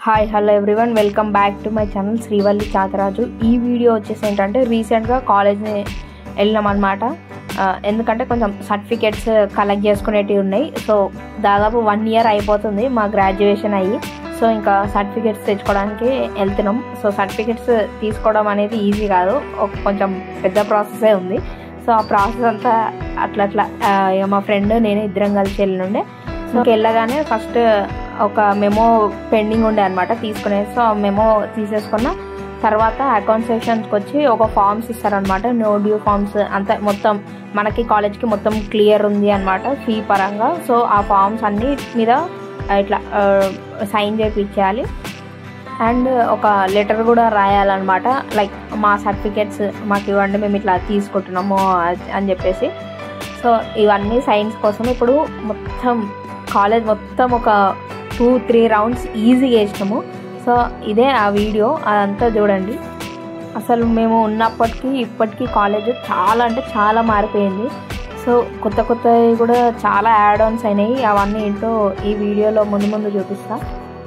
Hi hello everyone welcome back to my channel Srivalli Chataraju ఈ video వచ్చేసి ఏంటంటే రీసెంట్గా కాలేజ్ని వెళ్ళినాం అనమాట ఎందుకంటే కొంచెం సర్టిఫికేట్స్ కలెక్ట్ చేసుకునేటివి ఉన్నాయి సో దాదాపు వన్ ఇయర్ అయిపోతుంది మా గ్రాడ్యుయేషన్ అయ్యి సో ఇంకా సర్టిఫికేట్స్ తెచ్చుకోవడానికి వెళ్తున్నాం సో సర్టిఫికేట్స్ తీసుకోవడం అనేది ఈజీ కాదు ఒక కొంచెం పెద్ద ప్రాసెసే ఉంది సో ఆ ప్రాసెస్ అంతా అట్లా అట్లా ఆ, ఇక మా ఫ్రెండ్ నేను ఇద్దరం కలిసి వెళ్ళినుండే సో వెళ్ళగానే ఫస్ట్ ఒక మెమో పెండింగ్ ఉండే అనమాట తీసుకునేది సో ఆ మెమో తీసేసుకున్న తర్వాత అకౌంట్ సెక్షన్స్కి వచ్చి ఒక ఫామ్స్ ఇస్తారనమాట నో డ్యూ ఫామ్స్ అంతా మొత్తం మనకి కాలేజ్కి మొత్తం క్లియర్ ఉంది అనమాట ఫీ పరంగా సో ఆ ఫామ్స్ అన్ని మీద ఇట్లా సైన్ చేయించాలి అండ్ ఒక లెటర్ కూడా రాయాలన్నమాట లైక్ మా సర్టిఫికేట్స్ మాకు ఇవ్వండి మేము ఇట్లా తీసుకుంటున్నాము అని చెప్పేసి సో ఇవన్నీ సైన్స్ కోసం ఇప్పుడు మొత్తం కాలేజ్ మొత్తం ఒక టూ త్రీ రౌండ్స్ ఈజీగా వేసినాము సో ఇదే ఆ వీడియో అదంతా చూడండి అసలు మేము ఉన్నప్పటికీ ఇప్పటికీ కాలేజ్ చాలా అంటే చాలా మారిపోయింది సో కొత్త కొత్తవి కూడా చాలా యాడ్ ఆన్స్ అయినాయి అవన్నీ ఏంటో ఈ వీడియోలో ముందు ముందు చూపిస్తా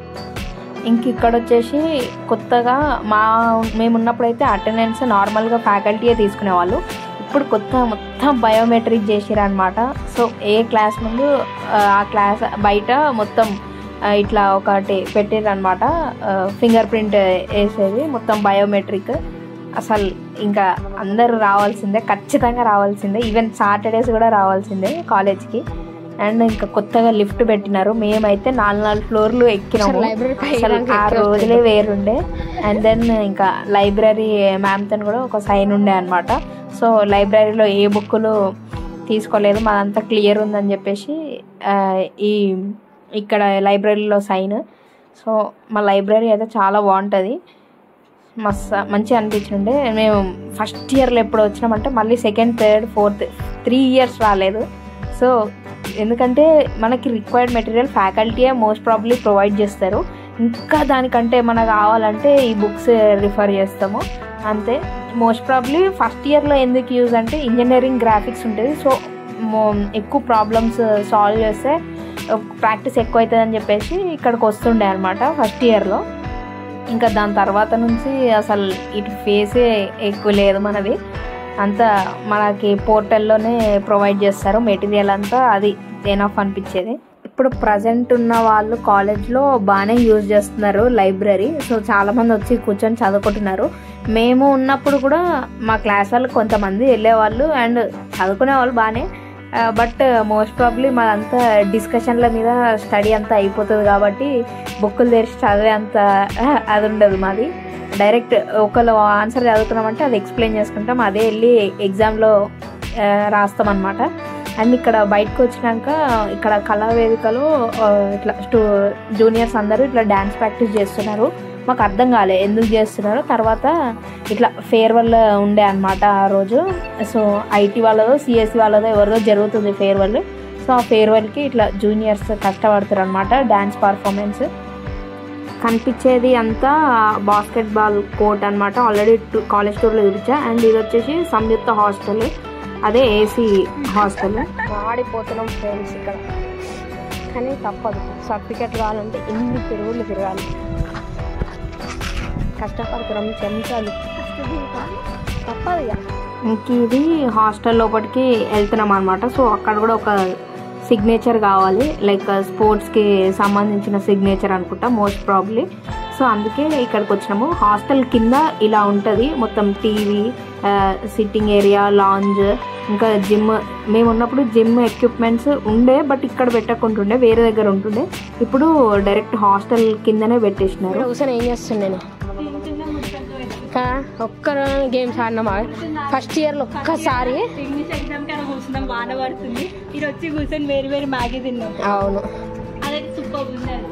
ఇంక ఇక్కడ వచ్చేసి కొత్తగా మా మేము ఉన్నప్పుడైతే అటెండెన్స్ నార్మల్గా ఫ్యాకల్టీయే తీసుకునేవాళ్ళు ఇప్పుడు కొత్త మొత్తం బయోమెట్రిక్ చేసిరు అనమాట సో ఏ క్లాస్ ముందు ఆ, ఆ క్లాస్ బయట మొత్తం ఆ, ఇట్లా ఒకటి పెట్టిర్రు అనమాట ఫింగర్ ప్రింట్ వేసేది మొత్తం బయోమెట్రిక్ అసలు ఇంకా అందరూ రావాల్సిందే ఖచ్చితంగా రావాల్సిందే ఈవెన్ సాటర్డేస్ కూడా రావాల్సిందే కాలేజ్కి అండ్ ఇంకా కొత్తగా లిఫ్ట్ పెట్టినారు మేమైతే నాలుగు నాలుగు ఫ్లోర్లు ఎక్కినాము అసలు లైబ్రరీ పైకి అసలు ఎక్కి ఆ వస్తుంది. రోజులే వేరుండే అండ్ దెన్ ఇంకా లైబ్రరీ మ్యామ్తో కూడా ఒక సైన్ ఉండే అనమాట సో లైబ్రరీలో ఏ బుక్కులు తీసుకోలేదు మాదంతా క్లియర్ ఉందని చెప్పేసి ఆ, ఈ ఇక్కడ లైబ్రరీలో సైన్ సో మా లైబ్రరీ అయితే చాలా బాగుంటుంది మస్తు మంచిగా అనిపించిండే మేము ఫస్ట్ ఇయర్లో ఎప్పుడు వచ్చినామంటే మళ్ళీ second third fourth three years రాలేదు సో ఎందుకంటే మనకి రిక్వైర్డ్ మెటీరియల్ ఫ్యాకల్టీయే మోస్ట్ ప్రాబ్లీ ప్రొవైడ్ చేస్తారు ఇంకా దానికంటే మనకు కావాలంటే ఈ బుక్స్ రిఫర్ చేస్తాము అంతే మోస్ట్ ప్రాబ్లీ ఫస్ట్ ఇయర్లో ఎందుకు యూజ్ అంటే ఇంజనీరింగ్ గ్రాఫిక్స్ ఉంటుంది సో మో- ఎక్కువ ప్రాబ్లమ్స్ సాల్వ్ చేస్తే ప్రాక్టీస్ ఎక్కువ అవుతుంది అని చెప్పేసి ఇక్కడికి వస్తుండే అనమాట ఫస్ట్ ఇయర్లో ఇంకా దాని తర్వాత నుంచి అసలు ఇటు ఫేసే ఎక్కువ లేదు మనది అంతా మనకి పోర్టల్లోనే ప్రొవైడ్ చేస్తారు మెటీరియల్ అంతా అది ఎనఫ్ అనిపించేది ఇప్పుడు ప్రజెంట్ ఉన్న వాళ్ళు కాలేజ్లో బాగానే యూజ్ చేస్తున్నారు లైబ్రరీ సో చాలామంది వచ్చి కూర్చొని చదువుకుంటున్నారు మేము ఉన్నప్పుడు కూడా మా క్లాస్ వాళ్ళు కొంతమంది వెళ్ళేవాళ్ళు అండ్ చదువుకునే వాళ్ళు బాగానే బట్ మోస్ట్ ప్రాబ్లీ మాదంతా డిస్కషన్ల మీద స్టడీ అంతా అయిపోతుంది కాబట్టి బుక్కులు తెరిచి చదివే అంత అది ఉండదు మాది డైరెక్ట్ ఒకళ్ళు ఆన్సర్ చదువుతున్నామంటే అది ఎక్స్ప్లెయిన్ చేసుకుంటాం అదే వెళ్ళి ఎగ్జామ్లో రాస్తాం అనమాట అండ్ ఇక్కడ బయటకు వచ్చినాక ఇక్కడ కళా వేదికలో ఆ, ఇట్లా స్టూ జూనియర్స్ అందరూ ఇట్లా డ్యాన్స్ ప్రాక్టీస్ చేస్తున్నారు మాకు అర్థం కాలే ఎందుకు చేస్తున్నారో తర్వాత ఇట్లా ఫేర్వెల్ ఉండే అనమాట ఆ రోజు సో ఐటీ వాళ్ళదో సిఎస్సి వాళ్ళదో ఎవరిదో జరుగుతుంది ఫేర్వెల్ సో ఆ ఫేర్వెల్కి ఇట్లా జూనియర్స్ కష్టపడతారు అనమాట డ్యాన్స్ పర్ఫార్మెన్స్ కనిపించేది అంతా బాస్కెట్ బాల్ కోర్ట్ అనమాట ఆల్రెడీ టూ కాలేజ్ టూర్లో చూపించా అండ్ ఇది వచ్చేసి సంయుక్త హాస్టల్ అదే ఏసీ హాస్టల్ ఆడిపోతున్నాం ఫ్రెండ్స్ ఇక్కడ కానీ తప్పదు సర్టిఫికెట్ కావాలంటే ఎన్ని తిరుగులు తిరగాలి కష్టపడుతున్నాం చెంచాలి తప్పదు ఇక ఇంక ఇది హాస్టల్ లోపలికి వెళ్తున్నాం అనమాట సో అక్కడ కూడా ఒక సిగ్నేచర్ కావాలి లైక్ స్పోర్ట్స్కి సంబంధించిన సిగ్నేచర్ అనుకుంటా మోస్ట్ ప్రాబ్లీ సో అందుకే ఇక్కడికి వచ్చినాము హాస్టల్ కింద ఇలా ఉంటుంది మొత్తం టీవీ సిట్టింగ్ ఏరియా లాంజ్ ఇంకా జిమ్ మేము ఉన్నప్పుడు జిమ్ ఎక్విప్మెంట్స్ ఉండే బట్ ఇక్కడ పెట్టకుంటుండే వేరే దగ్గర ఉంటుండే ఇప్పుడు డైరెక్ట్ హాస్టల్ కిందనే పెట్టేసినారు ఇక్కడ కూర్చొని ఏం చేస్తుండే నేను ఇంకా ఒక్క గేమ్స్ ఆడినామా ఫస్ట్ ఇయర్లో ఒక్కసారి ఇంగ్లీష్ ఎగ్జామ్ కి అలా కూర్చున్నాం వాన పడుతుంది ఇది వచ్చి కూర్చొని వేరు వేరు మ్యాగీ తిన్నాం అవును అదైతే సూపర్ ఉంది అది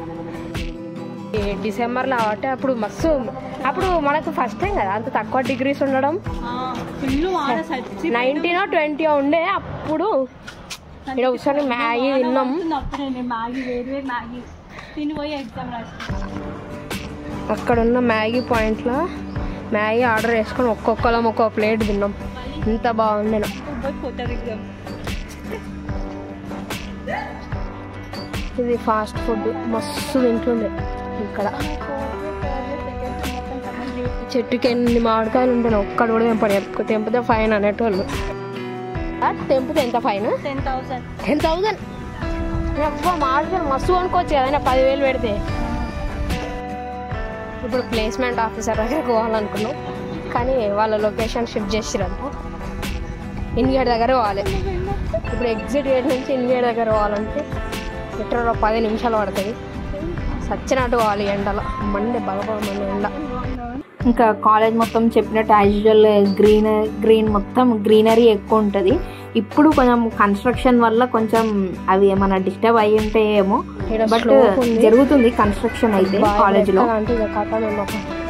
ఈ డిసెంబర్లో కాబట్టి అప్పుడు మస్తు అప్పుడు మనకు ఫస్ట్ టైం కదా అంత తక్కువ డిగ్రీస్ ఉండడం ఫుల్ వాన సచ్చి నైన్టీనో ట్వంటీ ఉండే అప్పుడు ఇక్కడ కూర్చొని మ్యాగీ తిన్నాం అప్పుడే నేను మ్యాగీ వేరు వేరు మ్యాగీ తినిపోయి ఎగ్జామ్ రాసి అక్కడ ఉన్న మ్యాగీ పాయింట్లో మ్యాగీ ఆర్డర్ చేసుకొని ఒక్కొక్కలం ఒక్కొక్క ప్లేట్ తిన్నాం ఎంత బాగుండేను పోయి కొత్త ఎగ్జామ్ ఇది ఫాస్ట్ ఫుడ్ మస్తు తింటుండే ఇక్కడ చెట్టుకి ఎన్ని మామిడికాయలు ఉంటాయి ఒక్కడు కూడా తెంపడు తెంపితే ఫైన్ అనేటోళ్ళు ఆ, తెంపితే ఎంత fine ten thousand ten thousand ఎవ్వ మామిడికాయలు మస్తు కొనుక్కోవచ్చు కదా పదివేలు పెడితే ఇప్పుడు ప్లేస్మెంట్ ఆఫీసర్ దగ్గరకు పోవాలనుకున్నాం కానీ వాళ్ళ లొకేషన్ షిఫ్ట్ చేసిరంట ఇన్గేట్ దగ్గర పోవాలి ఇప్పుడు ఎగ్జిట్ గేట్ నుంచి ఇన్గేట్ దగ్గర పోవాలంటే ఎట్లా పది నిమిషాలు పడుతుంది సచ్చినట్టు పోవాలి ఎండలో మండే బాగా మంది ఎండ ఇంకా కాలేజ్ మొత్తం చెప్పినట్టు యాజ్ యూజువల్ గ్రీన్ గ్రీన్ మొత్తం గ్రీనరీ ఎక్కువ ఉంటుంది ఇప్పుడు కొంచెం కన్స్ట్రక్షన్ వల్ల కొంచెం అవి ఏమైనా డిస్టర్బ్ అయ్యి ఉంటాయేమో ఈడ బట్ slope ఉంది. జరుగుతుంది కన్స్ట్రక్షన్ అయితే కాలేజ్ లో అంటే ఇక కథ మేము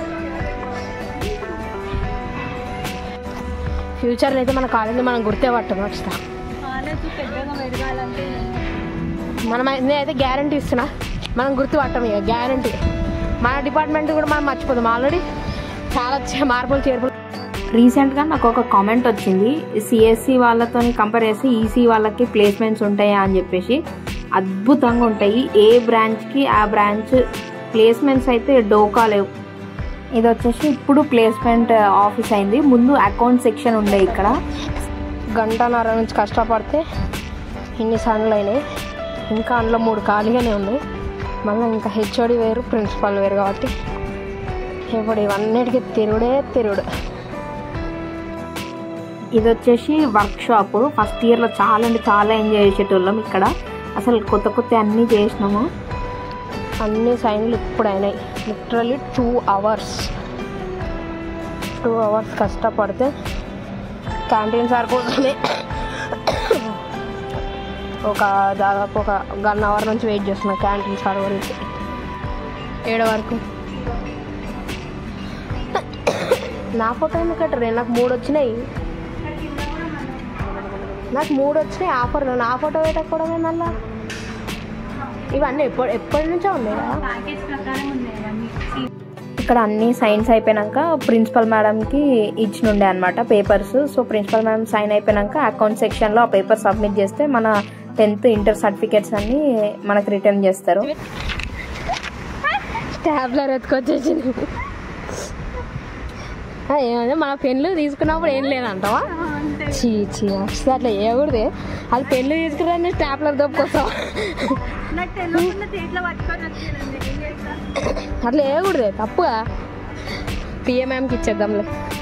ఫ్యూచర్లో అయితే మన కాలేజీలో మనం గుర్తే పట్టం ఖచ్చితంగా కాలేజ్ పెద్దగా పెరగాలంటే మనం నేనైతే గ్యారంటీ ఇస్తున్నా మనం గుర్తు పట్టం ఇక గ్యారంటీ మన డిపార్ట్మెంట్ కూడా మనం మర్చిపోతాం ఆల్రెడీ చాలా చే- మార్పులు చేర్పులు రీసెంట్ గా నాకు ఒక కామెంట్ వచ్చింది సిఎస్సి వాళ్ళతో కంపేర్ చేసి ఈసీ వాళ్ళకి ప్లేస్మెంట్స్ ఉంటాయా అని చెప్పేసి అద్భుతంగా ఉంటాయి ఏ బ్రాంచ్ కి ఆ బ్రాంచ్ ప్లేస్మెంట్స్ అయితే డోకా లేవు ఇది వచ్చేసి ఇప్పుడు ప్లేస్మెంట్ ఆఫీస్ అయింది ముందు అకౌంట్ సెక్షన్ ఉండే ఇక్కడ గంటన్నర నుంచి కష్టపడితే ఇన్ని సన్లు అయినాయి ఇంకా అందులో మూడు ఖాళీగానే ఉన్నాయి మళ్ళీ ఇంకా హెచ్ఓడి వేరు ప్రిన్సిపాల్ వేరు కాబట్టి ఇప్పుడు ఇవన్నిటికీ తిరుగుడే తిరుగుడు ఇది వచ్చేసి వర్క్ షాప్ ఫస్ట్ ఇయర్ లో చాలా అంటే చాలా ఎంజాయ్ చేసేటోళ్ళం ఇక్కడ అసలు కొత్త కొత్త అన్నీ చేసినాము అన్ని సైన్లు ఇప్పుడు అయినాయి literally two hours two hours కష్టపడితే క్యాంటీన్ సార్ కోసమే ఒక దాదాపు ఒక వన్ అవర్ నుంచి వెయిట్ చేస్తున్నా క్యాంటీన్ సార్ గురించి ఏడు వరకు నా ఫోటో ఎందుకు కట్టరే నాకు మూడు వచ్చినాయి నాకు మూడు వచ్చినాయి ఆఫర్ నా ఫోటో పెట్టకపోవడమే మళ్ళా ఇవన్నీ ఎప్పటి ఎప్పటి నుంచో ఉన్నాయి కదా ప్యాకేజ్ ప్రకారం ఉన్నాయి అవన్నీ ఇక్కడ అన్ని సైన్స్ అయిపోయినాక ప్రిన్సిపల్ మేడంకి ఇచ్చినుండే అనమాట papers so principal madam sign అయిపోయినాక అకౌంట్ సెక్షన్లో ఆ పేపర్ సబ్మిట్ చేస్తే మన టెన్త్ ఇంటర్ సర్టిఫికేట్స్ అన్ని మనకు రిటర్న్ చేస్తారు స్టాబ్లర్ ఎత్తుకొచ్చేసింది ఆ, ఏమంటే మన పెన్లు తీసుకున్నప్పుడు ఏం లేదంటావా చీ చీ అసలు అట్లా వేయకూడదు అది పెన్లు తీసుకురా స్టాప్లర్ దొప్పుకొస్తావా నాకు తెలియకుండా చేతిలో పట్టుకొని వచ్చేదండి ఏం చేస్తా అట్లా వేయకూడదు తప్పుగా పిఎంఎంకి ఇచ్చేద్దాంలే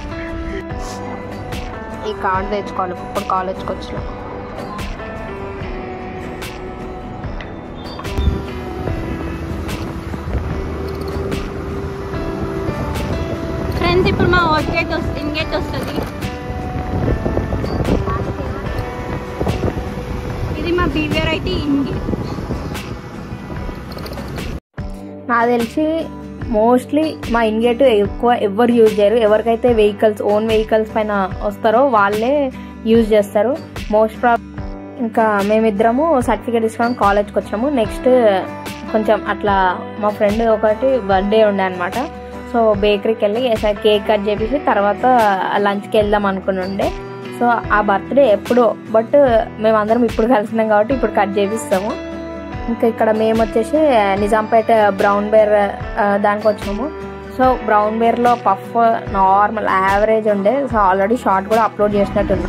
ఈ కార్డు తెచ్చుకోవాలి ఇప్పుడు కాలేజ్కి వచ్చిన ఫ్రెండ్స్ ఇప్పుడు మా అవుట్ గేట్ వస్తుంది ఇన్ గేట్ వస్తుంది ఇది మా బీవియర్ అయితే ఇన్ గేట్ నాకు తెలిసి మోస్ట్లీ మా ఇంగేట్ ఎక్కువ ఎవరు యూజ్ చేయరు ఎవరికైతే వెహికల్స్ ఓన్ వెహికల్స్ పైన వస్తారో వాళ్ళే యూజ్ చేస్తారు మోస్ట్ ప్రాబ్ ఇంకా మేమిద్దరము సర్టిఫికేట్ తీసుకోవడానికి కాలేజ్కి వచ్చాము నెక్స్ట్ కొంచెం అట్లా మా ఫ్రెండ్ ఒకటి బర్త్డే ఉండే అనమాట సో బేకరీకి వెళ్ళి కేక్ కట్ చేపించి తర్వాత లంచ్కి వెళ్దాం అనుకుని ఉండే సో ఆ బర్త్డే ఎప్పుడో బట్ మేమందరం ఇప్పుడు కలిసినాం కాబట్టి ఇప్పుడు కట్ చేపిస్తాము ఇంకా ఇక్కడ మేము వచ్చేసి నిజాంపేట బ్రౌన్ బేర్ ఆ, దానికి వచ్చినాము సో బ్రౌన్ బేర్లో పఫ్ నార్మల్ యావరేజ్ ఉండే సో ఆల్రెడీ షార్ట్ కూడా అప్లోడ్ చేసినట్టున్నాం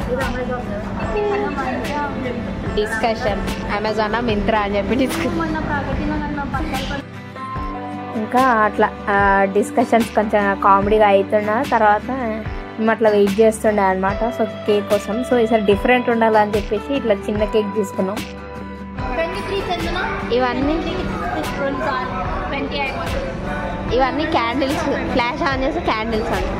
డిస్కషన్ అమెజాన్ మింత్రా అని చెప్పి డిస్కషన్ మొన్న ప్రగతిలో నన్ను పక్కన ఇంకా అట్లా డిస్కషన్స్ కొంచెం కామెడీగా అవుతున్నా తర్వాత మేము అట్లా వెయిట్ చేస్తుండే అనమాట సో కేక్ కోసం సో ఈసారి డిఫరెంట్ ఉండాలని చెప్పేసి ఇట్లా చిన్న కేక్ తీసుకున్నాం ట్వంటీ త్రీ చందన ఇవన్నీ ట్వంటీ అయిపోతుంది ఇవన్నీ క్యాండిల్స్ ఫ్లాష్ ఆన్ చేసి క్యాండిల్స్ అంట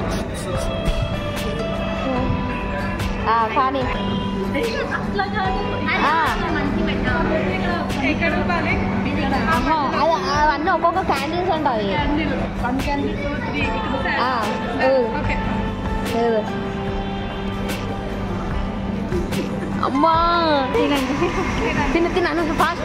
ఆ, కానీ అట్లా కాదు ఆ. మంచి పెట్టాలి ఎక్కడ ఆహా, అది అవన్నీ ఒక్కొక్క క్యాండిల్స్ ఉంటాయి వన్ క్యాండిల్ టూ త్రీ ఆ, ఊ. ఓకే లేదు. అమ్మా తిన్న తిన్న ఫాస్ట్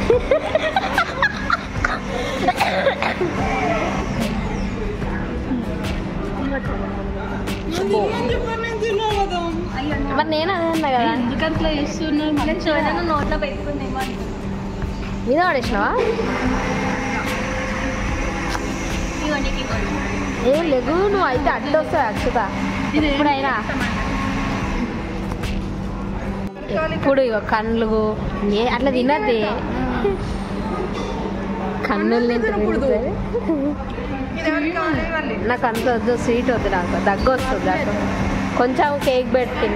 మరి నేను అదే అన్నా కదా ఎందుకంట్లో ఇస్తున్నారు మంచిగా నోట్లో పెట్టుకుందేమో మీద పడేసినావా కొనికి ఏ లేగు నువ్వు అయితే అడ్డు వస్తావు అక్షత ఎప్పుడైనా ఎప్పుడు ఇక కళ్ళు ఏ అట్లా తినద్ది కన్నులు తింటే నాకు అంత వద్దు స్వీట్ వద్దు నాకు దగ్గు వస్తుంది నాకు కొంచెం కేక్ పెట్టి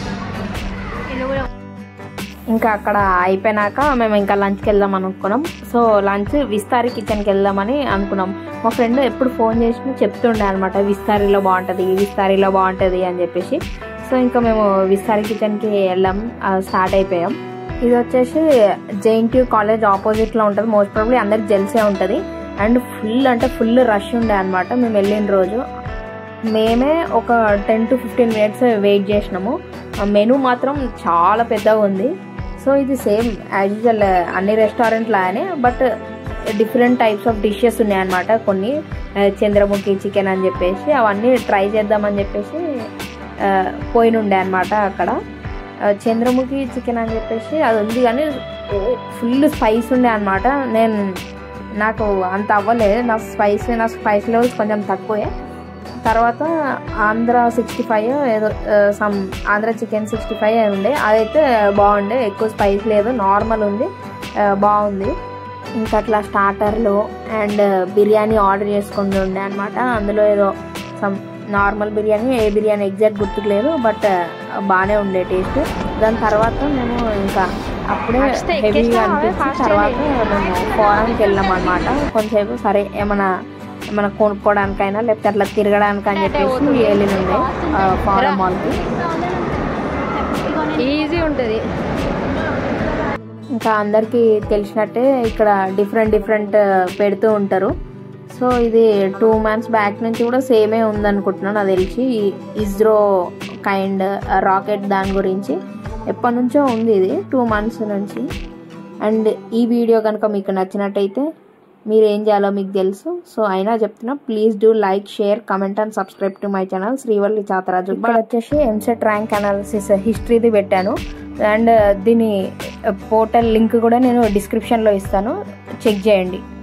ఇంకా అక్కడ అయిపోయినాక మేము ఇంకా లంచ్కి వెళ్దాం అనుకున్నాం సో లంచ్ విస్తారి కిచెన్కి వెళ్దామని అనుకున్నాం మా ఫ్రెండ్ ఎప్పుడు ఫోన్ చేసినా చెప్తుండే అనమాట విస్తారిలో బాగుంటుంది విస్తారిలో బాగుంటుంది అని చెప్పేసి సో ఇంకా మేము విస్తారి కిచెన్కి వెళ్ళాం స్టార్ట్ అయిపోయాం ఇది వచ్చేసి జేఎన్టీ కాలేజ్ ఆపోజిట్లో ఉంటుంది మోస్ట్ ప్రాబ్లీ అందరికి జెల్సే ఉంటుంది అండ్ ఫుల్ అంటే ఫుల్ రష్ ఉండే అనమాట మేము వెళ్ళిన రోజు మేమే ఒక ten to fifteen minutes wait చేసినాము మెనూ మాత్రం చాలా పెద్దగా ఉంది సో ఇది సేమ్ యాజ్ యూజువల్ అన్ని రెస్టారెంట్ లాగానే but different types of dishes ఉన్నాయన్నమాట కొన్ని ఆ, చంద్రముఖి చికెన్ అని చెప్పేసి అవన్నీ ట్రై చేద్దామని చెప్పేసి ఆ, పోయినుండే అనమాట అక్కడ ఆ, చంద్రముఖి చికెన్ అని చెప్పేసి అది ఉంది కానీ ఫుల్ స్పైస్ ఉండే అనమాట నేను నాకు అంత అవ్వలేదు నా స్పైస్ నా స్పైస్ లెవెల్స్ కొంచెం తక్కువే తర్వాత ఆంధ్ర సిక్స్టీ ఫైవ్ ఏదో some Andhra chicken sixty five అని ఉండే అదైతే బాగుండే ఎక్కువ స్పైస్ లేదు నార్మల్ ఉంది ఆ, బాగుంది ఇంకా అట్లా స్టార్టర్లో అండ్ బిర్యానీ ఆర్డర్ చేసుకుని ఉండే అనమాట అందులో ఏదో సమ్ నార్మల్ బిర్యానీ ఏ బిర్యానీ ఎగ్జాక్ట్ గుర్తుకు లేదు బట్ బాగానే ఉండే టేస్ట్ దాని తర్వాత మేము ఇంకా అప్పుడే First హెవీగా ఎక్కేసినావా? అనిపించి Fast తర్వాత మేము ఫారెన్కి వెళ్ళాం అనమాట కొంచెంసేపు సరే ఏమైనా ఏమైనా కొనుక్కోవడానికైనా లేకపోతే అట్లా తిరగడానికి అని చెప్పేసి వెళ్ళినుండే ఫారెన్ మాల్కి ఈజీ ఉంటుంది ఇంకా అందరికీ తెలిసినట్టే ఇక్కడ డిఫరెంట్ డిఫరెంట్ పెడుతూ ఉంటారు సో ఇది టూ మంత్స్ బ్యాక్ నుంచి కూడా సేమే ఉందనుకుంటున్నాను నాకు తెలిసి ఇస్రో కైండ్ రాకెట్ దాని గురించి ఎప్పటి నుంచో ఉంది ఇది టూ మంత్స్ నుంచి అండ్ ఈ వీడియో కనుక మీకు నచ్చినట్టయితే మీరు ఏం చేయాలో మీకు తెలుసు సో అయినా చెప్తున్నా please do like share comment and subscribe to my channel Srivalli Chataraju ఇక్కడ వచ్చేసి ఎంసెట్ ర్యాంక్ అనాలిసిస్ హిస్టరీది పెట్టాను అండ్ దీని పోర్టల్ లింక్ కూడా నేను డిస్క్రిప్షన్లో ఇస్తాను చెక్ చేయండి